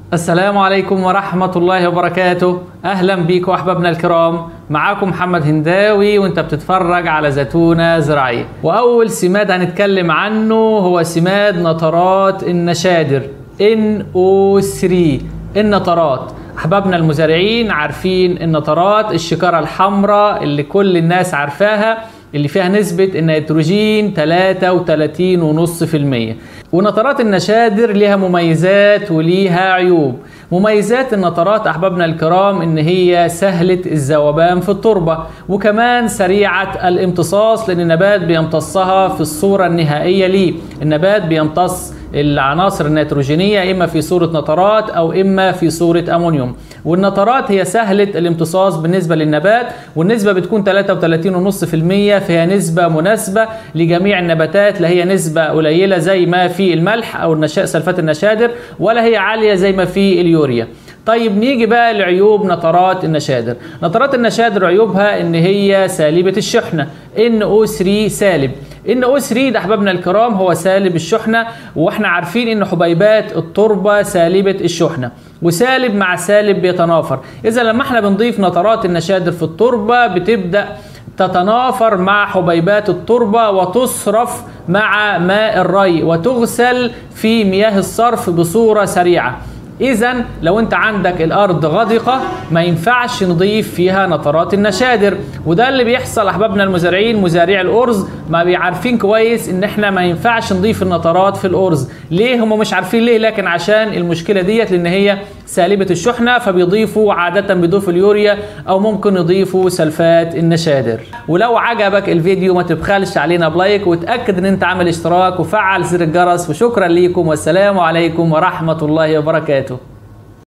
السلام عليكم ورحمة الله وبركاته أهلا بيكم أحبابنا الكرام معاكم محمد هنداوي وانت بتتفرج على زيتونة زراعية وأول سماد هنتكلم عنه هو سماد نطرات النشادر NO3 النطرات أحبابنا المزارعين عارفين النطرات الشكارة الحمراء اللي كل الناس عارفاها اللي فيها نسبة النيتروجين 33.5% ونطرات النشادر ليها مميزات وليها عيوب مميزات النطرات أحبابنا الكرام إن هي سهلة الذوبان في التربة وكمان سريعة الامتصاص لأن النبات بيمتصها في الصورة النهائية ليه النبات بيمتص العناصر النيتروجينية إما في صورة نطرات أو إما في صورة أمونيوم والنطرات هي سهلة الامتصاص بالنسبة للنبات والنسبة بتكون 33.5% فهي نسبة مناسبة لجميع النباتات لا هي نسبة قليلة زي ما في الملح أو النشاء سلفات النشادر ولا هي عالية زي ما في اليوريا طيب نيجي بقى لعيوب نطرات النشادر نطرات النشادر عيوبها ان هي سالبة الشحنة NO3 سالب NO3 ده احبابنا الكرام هو سالب الشحنة واحنا عارفين ان حبيبات التربة سالبة الشحنة وسالب مع سالب بيتنافر اذا لما احنا بنضيف نطرات النشادر في التربة بتبدأ تتنافر مع حبيبات التربة وتصرف مع ماء الري وتغسل في مياه الصرف بصورة سريعة اذا لو انت عندك الارض غدقه ما ينفعش نضيف فيها نطرات النشادر وده اللي بيحصل احبابنا المزارعين مزارعي الارز ما بيعرفين كويس ان احنا ما ينفعش نضيف النطرات في الارز ليه هم مش عارفين ليه لكن عشان المشكله ديت لان هي سالبه الشحنه فبيضيفوا عاده بيضيفوا اليوريا او ممكن يضيفوا سلفات النشادر ولو عجبك الفيديو ما تبخلش علينا بلايك وتاكد ان انت عامل اشتراك وفعل زر الجرس وشكرا ليكم والسلام عليكم ورحمه الله وبركاته